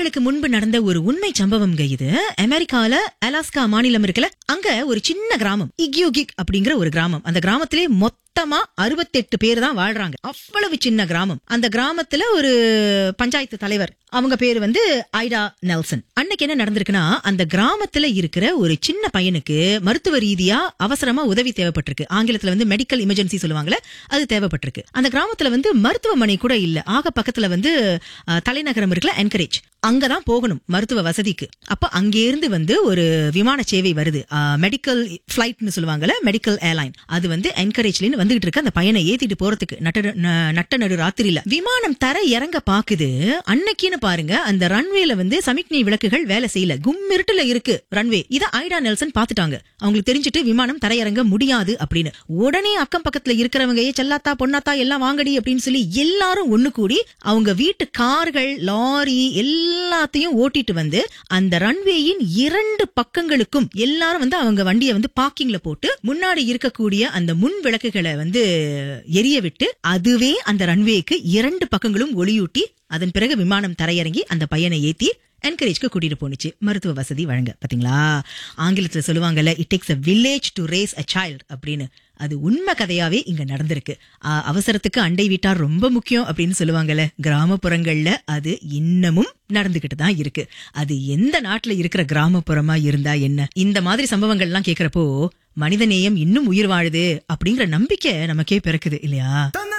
ஆண்டுகளுக்கு முன்பு நடந்த ஒரு உண்மை சம்பவம்ங்க இது அமெரிக்கால அலாஸ்கா மாநிலம் இருக்குல்ல அங்க ஒரு சின்ன கிராமம் இக்யூகிக் அப்படிங்கிற ஒரு கிராமம் அந்த கிராமத்திலே மொத்தமா அறுபத்தெட்டு பேர் தான் வாழ்றாங்க அவ்வளவு சின்ன கிராமம் அந்த கிராமத்துல ஒரு பஞ்சாயத்து தலைவர் அவங்க பேரு வந்து ஐடா நெல்சன் அன்னைக்கு என்ன நடந்திருக்குன்னா அந்த கிராமத்துல இருக்கிற ஒரு சின்ன பையனுக்கு மருத்துவ ரீதியா அவசரமா உதவி தேவைப்பட்டிருக்கு ஆங்கிலத்துல வந்து மெடிக்கல் எமர்ஜென்சி சொல்லுவாங்கல்ல அது தேவைப்பட்டிருக்கு அந்த கிராமத்துல வந்து மருத்துவமனை கூட இல்ல ஆக பக்கத்துல வந்து அஹ், தலைநகரம் இருக்குல்ல என்கரேஜ் அங்கதான் போகணும் மருத்துவ வசதிக்கு அப்ப அங்கேருந்து வந்து ஒரு விமான சேவை வருது மெடிக்கல் ஃபிளைட்னு சொல்லுவாங்கல்ல மெடிக்கல் ஏர்லைன் அது வந்து என்கரேஜ்ல வந்துகிட்டு இருக்கு அந்த பையனை ஏத்திட்டு போறதுக்கு நட்ட ந- நட்ட நடு ராத்திரியில விமானம் தர இறங்க பாக்குது அன்னைக்குன்னு பாருங்க அந்த ரன்வேல வந்து சமிக்ஞை விளக்குகள் வேலை செய்யல கும்மிருட்டுல இருக்கு ரன்வே இத ஐடா நெல்சன் பாத்துட்டாங்க அவங்களுக்கு தெரிஞ்சுட்டு விமானம் தரையிறங்க முடியாது அப்படின்னு உடனே அக்கம் பக்கத்துல இருக்கிறவங்க ஏ செல்லாத்தா பொன்னாத்தா எல்லாம் வாங்கடி அப்படின்னு சொல்லி எல்லாரும் ஒண்ணு கூடி அவங்க வீட்டு கார்கள் லாரி எல்லாத்தையும் ஓட்டிட்டு வந்து அந்த ரன்வேயின் இரண்டு பக்கங்களுக்கும் எல்லாரும் வந்து அவங்க வண்டியை வந்து பார்க்கிங்ல போட்டு முன்னாடி இருக்கக்கூடிய அந்த முன் விளக்குகளை வந்து எரிய விட்டு அதுவே அந்த ரன்வேக்கு இரண்டு பக்கங்களும் ஒளியூட்டி அதன் பிறகு விமானம் தரையிறங்கி அந்த பையனை ஏத்தி என்கரேஜ்க்கு கூட்டிட்டு போனுச்சு மருத்துவ வசதி வழங்க பாத்தீங்களா ஆங்கிலத்துல சொல்லுவாங்கல்ல it takes a village to raise a child அப்படின்னு அது உண்மை கதையாவே இங்க நடந்திருக்கு ஆ, அவசரத்துக்கு அண்டை வீட்டார் ரொம்ப முக்கியம் அப்படின்னு சொல்லுவாங்கல்ல கிராமப்புறங்கள்ல அது இன்னமும் நடந்துகிட்டு தான் இருக்கு அது எந்த நாட்டுல இருக்கிற கிராமப்புறமா இருந்தா என்ன இந்த மாதிரி சம்பவங்கள்லாம் கேக்குறப்போ மனிதநேயம் இன்னும் உயிர் வாழுது அப்படிங்கிற நம்பிக்கை நமக்கே பிறக்குது இல்லையா